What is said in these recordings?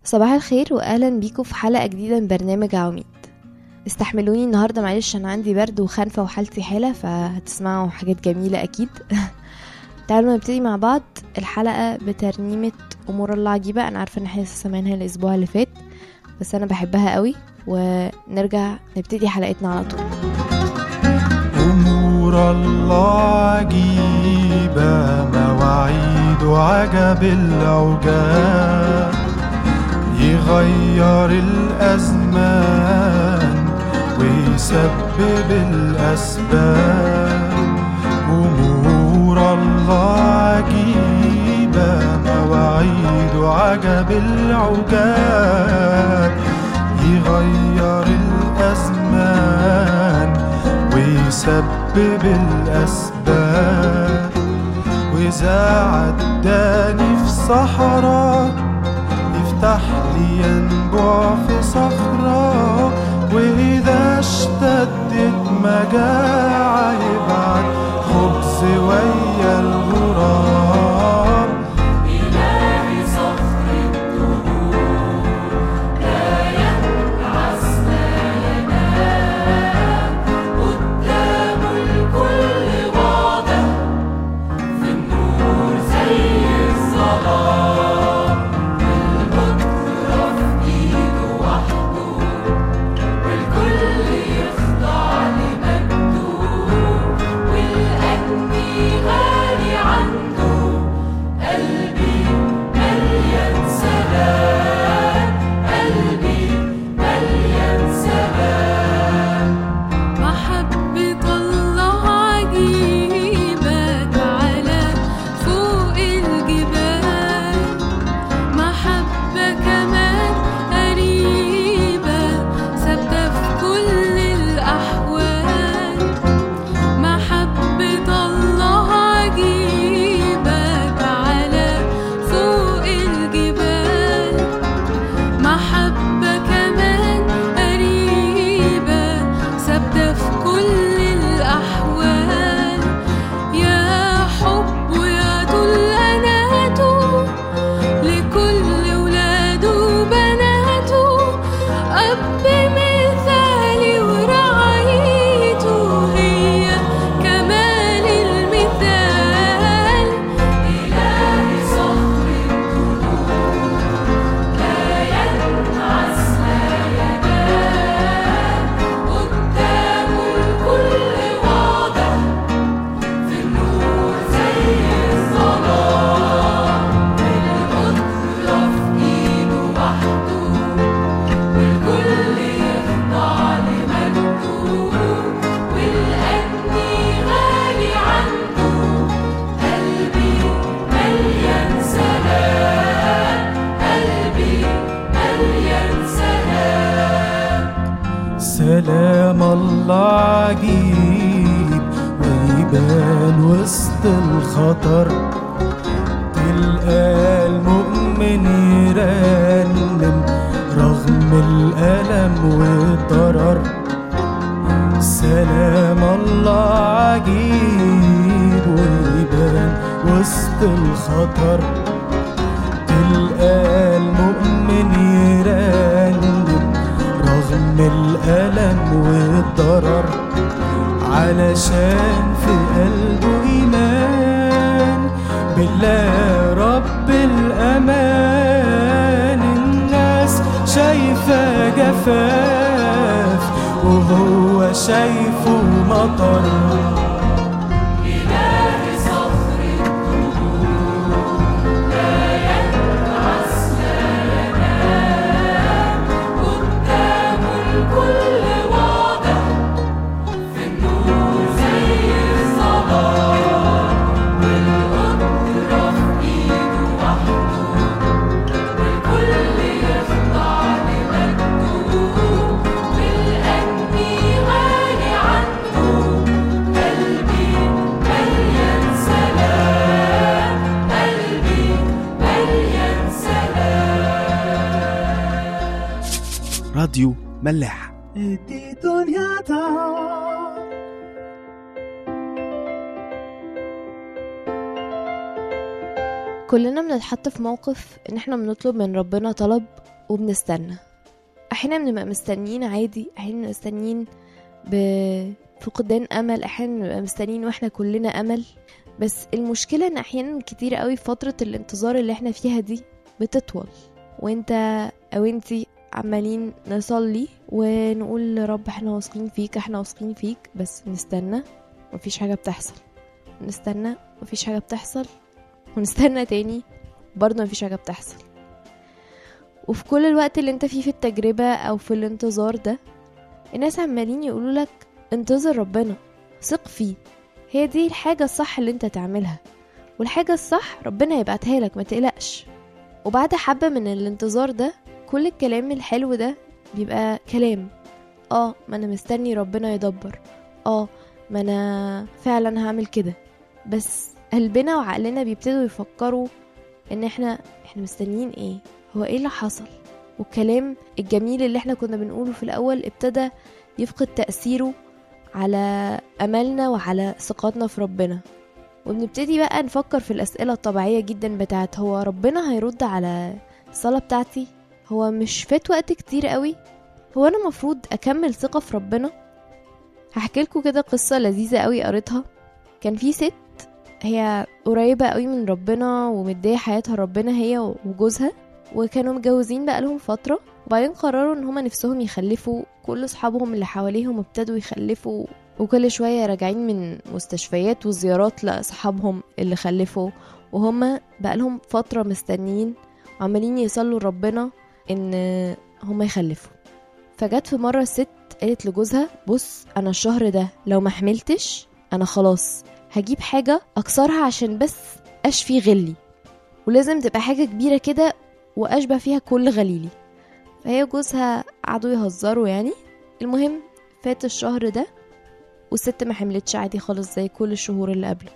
صباح الخير واهلا بيكم في حلقه جديده من برنامج عواميد استحملوني النهارده معلش انا عندي برد وخانفه وحالتي حاله فهتسمعوا حاجات جميله اكيد تعالوا نبتدي مع بعض الحلقه بترنيمه امور الله عجيبه انا عارفه ان احنا لسه سامعينها الاسبوع اللي فات بس انا بحبها قوي ونرجع نبتدي حلقتنا على طول أمور الله عجيبة مواعيد عجب العجاب يغير الأزمان ويسبب الأسباب أمور الله عجيبة مواعيد عجب العجاب يغير الأزمان ويسبب الأسباب وإذا عداني في صحراء يفتح لي ينبوع في صخرة وإذا اشتدت مجاعة يبعت خبز ويا الغراب محبة الله عجيبة تعالى فوق الجبال محبة كمان قريبة ثابتة في كل الأحوال محبة الله عجيبة تعالى فوق الجبال محبة كمان قريبة ثابتة في كل الأحوال يا حب ويا طول أناته لكل ولاده وبناته أب مثالي ورعايته هي كمال المثال إلهي صخر قدام الكل واضح في النور زي الظلام القدرة في ايده وحده والكل يخضع لمجده والأني غالي عنده قلبي مليان سلام قلبي مليان سلام سلام الله عجيب ويبان وسط الخطر تلقى المؤمن يرنم رغم الألم والضرر سلام الله عجيب ويبان وسط الخطر تلقى المؤمن يرنم رغم الألم والضرر علشان في قلبه إيمان بالله رب الأمان الناس شايفة جفاف وهو شايفه مطر إلهي صخر قدام الكل واضح في النور زي الظلام والقدرة في ايده وحده والكل يخضع لمجده والأني غالي عنده قلبي مليان سلام قلبي مليان سلام راديو ملاح كلنا بنتحط في موقف ان احنا بنطلب من ربنا طلب وبنستنى احيانا بنبقى مستنيين عادي احيانا بنبقى مستنيين بفقدان امل احيانا بنبقى مستنيين واحنا كلنا امل بس المشكله ان احيانا كتير قوي فتره الانتظار اللي احنا فيها دي بتطول وانت او انتي عمالين نصلي ونقول يا رب احنا واثقين فيك احنا واثقين فيك بس نستنى مفيش حاجه بتحصل نستنى مفيش حاجه بتحصل ونستنى تاني برضه مفيش حاجه بتحصل وفي كل الوقت اللي انت فيه في التجربة او في الانتظار ده الناس عمالين يقولوا لك انتظر ربنا ثق فيه هي دي الحاجة الصح اللي انت تعملها والحاجة الصح ربنا هيبعتها لك ما تقلقش وبعد حبة من الانتظار ده كل الكلام الحلو ده بيبقى كلام اه ما انا مستني ربنا يدبر اه ما انا فعلا هعمل كده بس قلبنا وعقلنا بيبتدوا يفكروا ان احنا احنا مستنيين ايه هو ايه اللي حصل والكلام الجميل اللي احنا كنا بنقوله في الاول ابتدى يفقد تأثيره على املنا وعلى ثقتنا في ربنا وبنبتدي بقى نفكر في الأسئلة الطبيعية جدا بتاعت هو ربنا هيرد على الصلاة بتاعتي هو مش فات وقت كتير قوي هو أنا مفروض أكمل ثقة في ربنا هحكي لكم كده قصة لذيذة قوي قريتها كان في ست هي قريبة قوي من ربنا ومدية حياتها ربنا هي وجوزها وكانوا متجوزين بقالهم فترة وبعدين قرروا ان هما نفسهم يخلفوا كل اصحابهم اللي حواليهم ابتدوا يخلفوا وكل شوية راجعين من مستشفيات وزيارات لأصحابهم اللي خلفوا وهما بقالهم فترة مستنيين وعمالين يصلوا لربنا ان هما يخلفوا فجت في مرة الست قالت لجوزها بص انا الشهر ده لو ما حملتش انا خلاص هجيب حاجة اكسرها عشان بس اشفي غلي ولازم تبقى حاجة كبيرة كده واشبه فيها كل غليلي فهي جوزها قعدوا يهزروا يعني المهم فات الشهر ده والست ما حملتش عادي خالص زي كل الشهور اللي قبله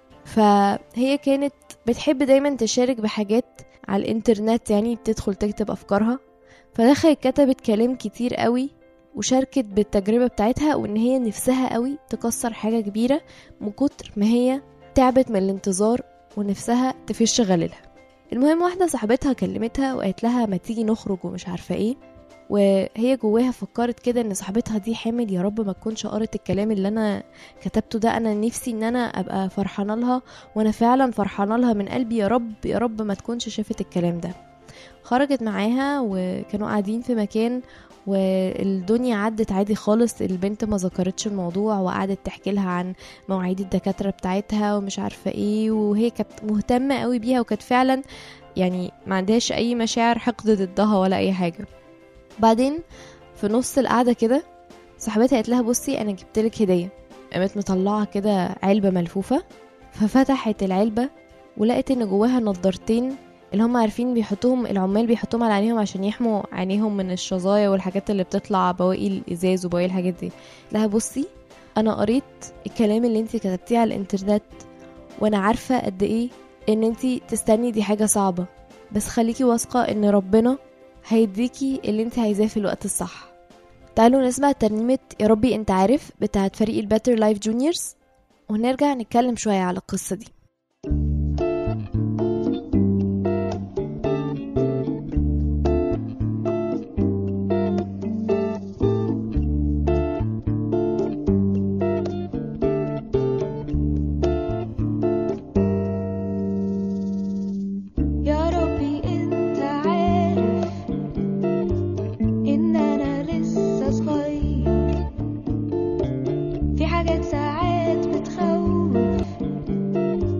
فهي كانت بتحب دايما تشارك بحاجات على الانترنت يعني بتدخل تكتب افكارها فدخلت كتبت كلام كتير قوي وشاركت بالتجربة بتاعتها وان هي نفسها قوي تكسر حاجة كبيرة من كتر ما هي تعبت من الانتظار ونفسها تفش غليلها المهم واحدة صاحبتها كلمتها وقالت لها ما تيجي نخرج ومش عارفة ايه وهي جواها فكرت كده ان صاحبتها دي حامل يا رب ما تكونش قرت الكلام اللي انا كتبته ده انا نفسي ان انا ابقى فرحانه لها وانا فعلا فرحانه لها من قلبي يا رب يا رب ما تكونش شافت الكلام ده خرجت معاها وكانوا قاعدين في مكان والدنيا عدت عادي خالص البنت ما ذكرتش الموضوع وقعدت تحكي لها عن مواعيد الدكاتره بتاعتها ومش عارفه ايه وهي كانت مهتمه قوي بيها وكانت فعلا يعني ما عندهاش اي مشاعر حقد ضدها ولا اي حاجه بعدين في نص القعده كده صاحبتها قالت لها بصي انا جبت لك هديه قامت مطلعه كده علبه ملفوفه ففتحت العلبه ولقت ان جواها نضارتين اللي هم عارفين بيحطوهم العمال بيحطوهم على عينيهم عشان يحموا عينيهم من الشظايا والحاجات اللي بتطلع بواقي الازاز وبواقي الحاجات دي لها بصي انا قريت الكلام اللي انت كتبتيه على الانترنت وانا عارفه قد ايه ان انت تستني دي حاجه صعبه بس خليكي واثقه ان ربنا هيديكي اللي انت عايزاه في الوقت الصح تعالوا نسمع ترنيمة يا ربي انت عارف بتاعت فريق الباتر لايف جونيورز ونرجع نتكلم شوية على القصة دي يا ربي انت عارف ان انا لسه صغير في حاجات ساعات بتخوف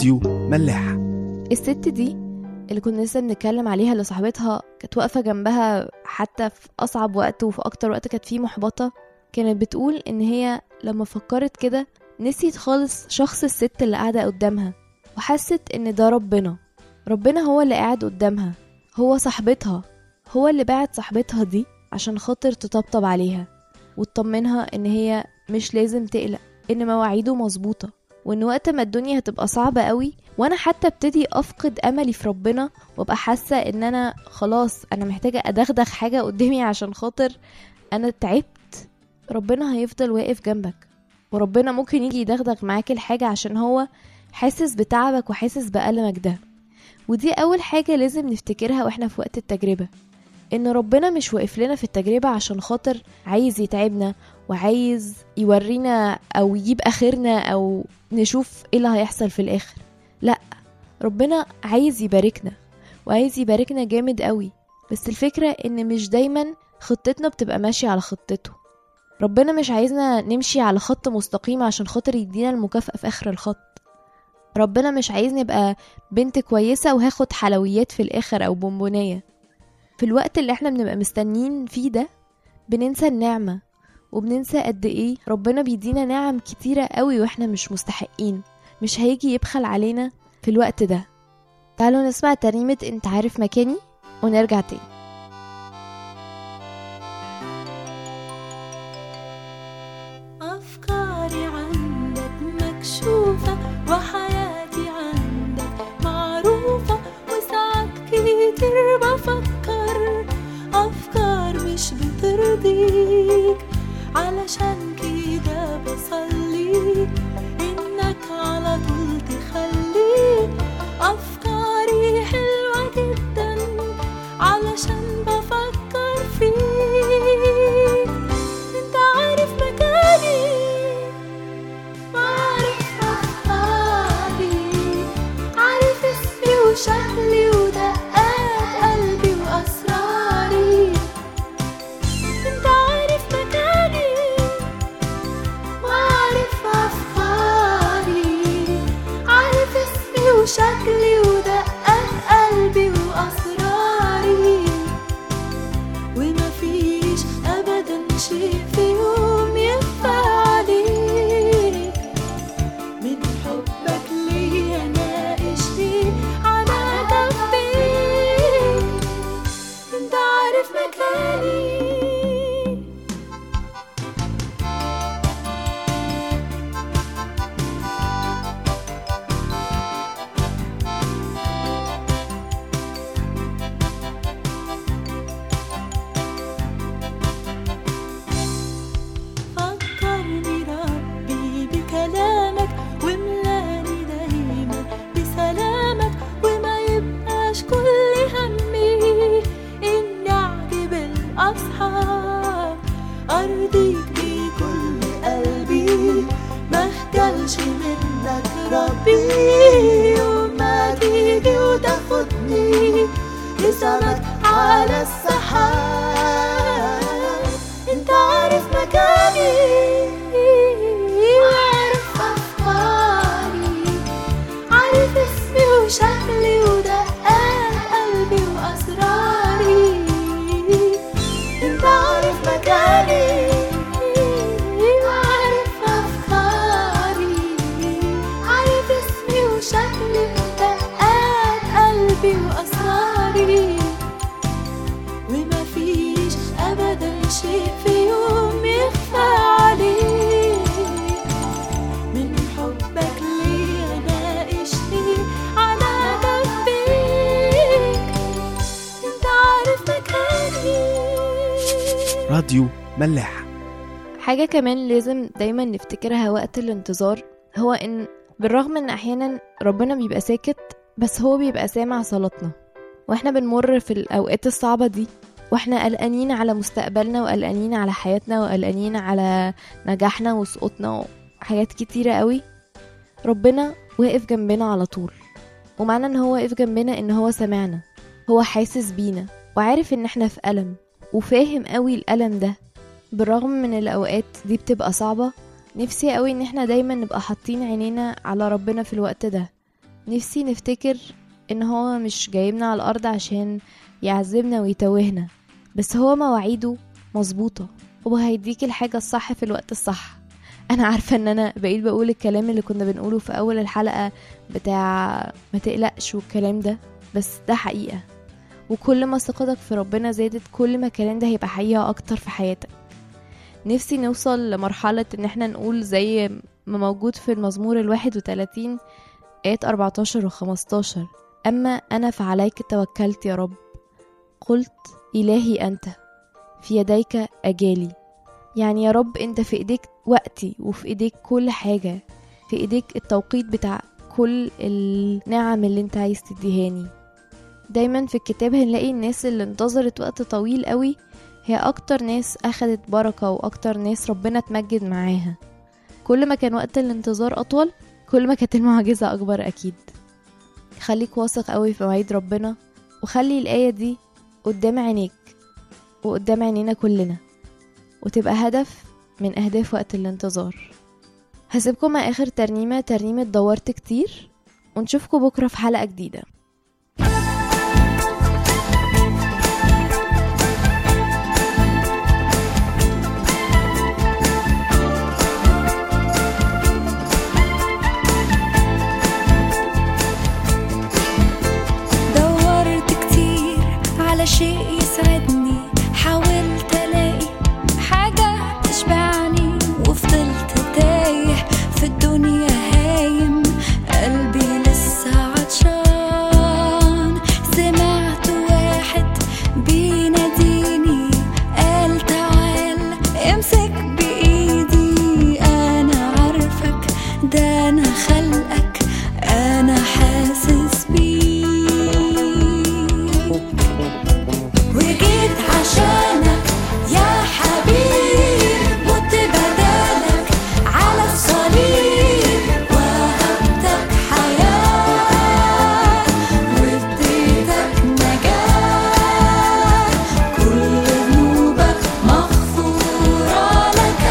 راديو ملاح الست دي اللي كنا لسه بنتكلم عليها اللي صاحبتها كانت واقفة جنبها حتى في أصعب وقت وفي أكتر وقت كانت فيه محبطة كانت بتقول إن هي لما فكرت كده نسيت خالص شخص الست اللي قاعدة قدامها وحست إن ده ربنا ربنا هو اللي قاعد قدامها هو صاحبتها هو اللي بعت صاحبتها دي عشان خاطر تطبطب عليها وتطمنها إن هي مش لازم تقلق إن مواعيده مظبوطة وإن وقت ما الدنيا هتبقى صعبة قوي وانا حتى ابتدي افقد املي في ربنا وابقى حاسه ان انا خلاص انا محتاجه ادغدغ حاجه قدامي عشان خاطر انا تعبت ربنا هيفضل واقف جنبك وربنا ممكن يجي يدغدغ معاك الحاجه عشان هو حاسس بتعبك وحاسس بألمك ده ودي اول حاجه لازم نفتكرها واحنا في وقت التجربه ان ربنا مش واقف لنا في التجربه عشان خاطر عايز يتعبنا وعايز يورينا او يجيب اخرنا او نشوف ايه اللي هيحصل في الاخر لا ربنا عايز يباركنا وعايز يباركنا جامد قوي بس الفكرة ان مش دايما خطتنا بتبقى ماشية على خطته ربنا مش عايزنا نمشي على خط مستقيم عشان خاطر يدينا المكافأة في آخر الخط ربنا مش عايزني ابقى بنت كويسة وهاخد حلويات في الآخر أو بونبونية في الوقت اللي احنا بنبقى مستنيين فيه ده بننسى النعمة وبننسى قد ايه ربنا بيدينا نعم كتيرة قوي واحنا مش مستحقين مش هيجي يبخل علينا في الوقت ده تعالوا نسمع ترنيمة انت عارف مكاني ونرجع تاني أفكاري عندك مكشوفة وحياتي عندك معروفة وساعات كتير بفكر أفكار مش بترضيك علشان كده بصلي إنك على طول تخلي أفكاري حلوة جدا علشان بفكر فيك انت عارف مكاني وعارف أفكاري عارف اسمي وشكلي ودقات قلبي وأسراري انت عارف مكاني وعارف أفكاري عارف اسمي وشكلي ودقات قلبي وأسراري وما فيش ابدا شيء في يوم يخفى عليك من حبك ليا ناقشني على دفيك انت عارف مكاني فكرني ربي بكلامك وملاني دايما بسلامك وما يبقاش كل همي اني اعجب الاصحاب ارضيك بكل قلبي ما اخجلش منك ربي يوم ما تيجي وتاخدني لسمك على السحاب انت عارف مكاني وعارف افكاري عارف اسمي وشكلي ودقات قلبي واسراري انت عارف مكاني وعارف افكاري عارف اسمي وشكلي ودقات قلبي واسراري وما فيش ابدا شيء في يوم يخفى عليك من حبك ليا ناقشني على دفيك انت عارف مكاني راديو ملاح حاجة كمان لازم دايما نفتكرها وقت الانتظار هو ان بالرغم ان احيانا ربنا بيبقى ساكت بس هو بيبقى سامع صلاتنا واحنا بنمر في الاوقات الصعبة دي واحنا قلقانين على مستقبلنا وقلقانين على حياتنا وقلقانين على نجاحنا وسقوطنا وحاجات كتيرة قوي ربنا واقف جنبنا على طول ومعنى ان هو واقف جنبنا ان هو سمعنا هو حاسس بينا وعارف ان احنا في ألم وفاهم قوي الألم ده بالرغم من الأوقات دي بتبقى صعبة نفسي قوي ان احنا دايما نبقى حاطين عينينا على ربنا في الوقت ده نفسي نفتكر ان هو مش جايبنا على الارض عشان يعذبنا ويتوهنا بس هو مواعيده مظبوطة هو هيديك الحاجة الصح في الوقت الصح انا عارفة ان انا بقيت بقول الكلام اللي كنا بنقوله في اول الحلقة بتاع ما تقلقش والكلام ده بس ده حقيقة وكل ما ثقتك في ربنا زادت كل ما الكلام ده هيبقى حقيقة اكتر في حياتك نفسي نوصل لمرحلة ان احنا نقول زي ما موجود في المزمور الواحد وتلاتين آيات 14 و 15 أما أنا فعليك توكلت يا رب قلت إلهي أنت في يديك أجالي يعني يا رب أنت في إيديك وقتي وفي إيديك كل حاجة في إيديك التوقيت بتاع كل النعم اللي أنت عايز تديهاني دايما في الكتاب هنلاقي الناس اللي انتظرت وقت طويل قوي هي أكتر ناس أخدت بركة وأكتر ناس ربنا اتمجد معاها كل ما كان وقت الانتظار أطول كل ما كانت المعجزة أكبر أكيد خليك واثق قوي في مواعيد ربنا وخلي الآية دي قدام عينيك وقدام عينينا كلنا وتبقى هدف من أهداف وقت الانتظار هسيبكم مع آخر ترنيمة ترنيمة دورت كتير ونشوفكم بكرة في حلقة جديدة دورت كتير على شيء يسعدني حاولت الاقي حاجة تشبعني وفضلت تايه في الدنيا هايم قلبي لسه عطشان سمعت واحد بيناديني قال تعال امسك بايدي انا عارفك ده انا خلقك انا حاسس بيك وجيت عشانك يا حبيب مت بدالك على الصليب وهبتك حياة واديتك نجاة كل ذنوبك مغفورة لك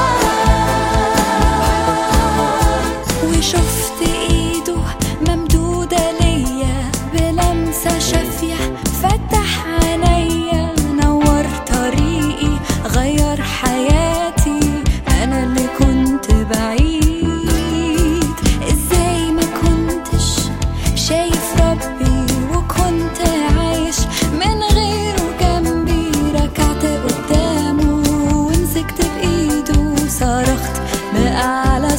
وشفت ايده ممدودة ليا بلمسة شافية فتح عينيا نور طريقي غير حياتي انا اللي كنت بعيد ازاي ما كنتش شايف ربي وكنت عايش من غيره جنبي ركعت قدامه ومسكت بايده صرخت بأعلى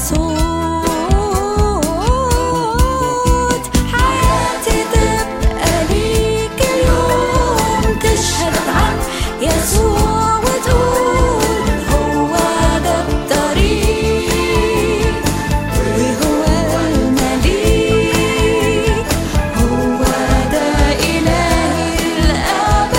صوت حياتي تبقى ليك اليوم تشهد عن يسوع وتقول هو ده الطريق وهو المليك هو ده إلهي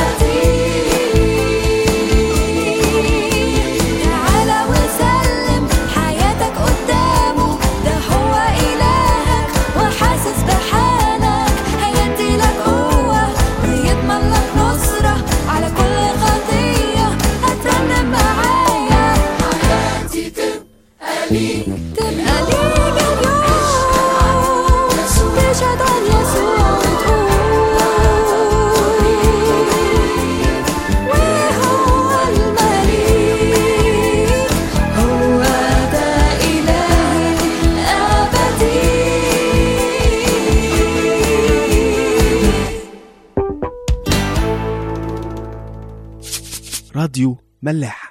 الأبدي تعالى وسلم حياتك قدامه ده هو إلهك وحاسس بحالك هيديلك قوة ويضمن لك نصرة على كل خطية هترنم معايا حياتي تبقى ليك تبقى ليك اليوم تشهد عن يسوع وتقول وهو المليك هو ده إلهي الأبدي راديو ملاح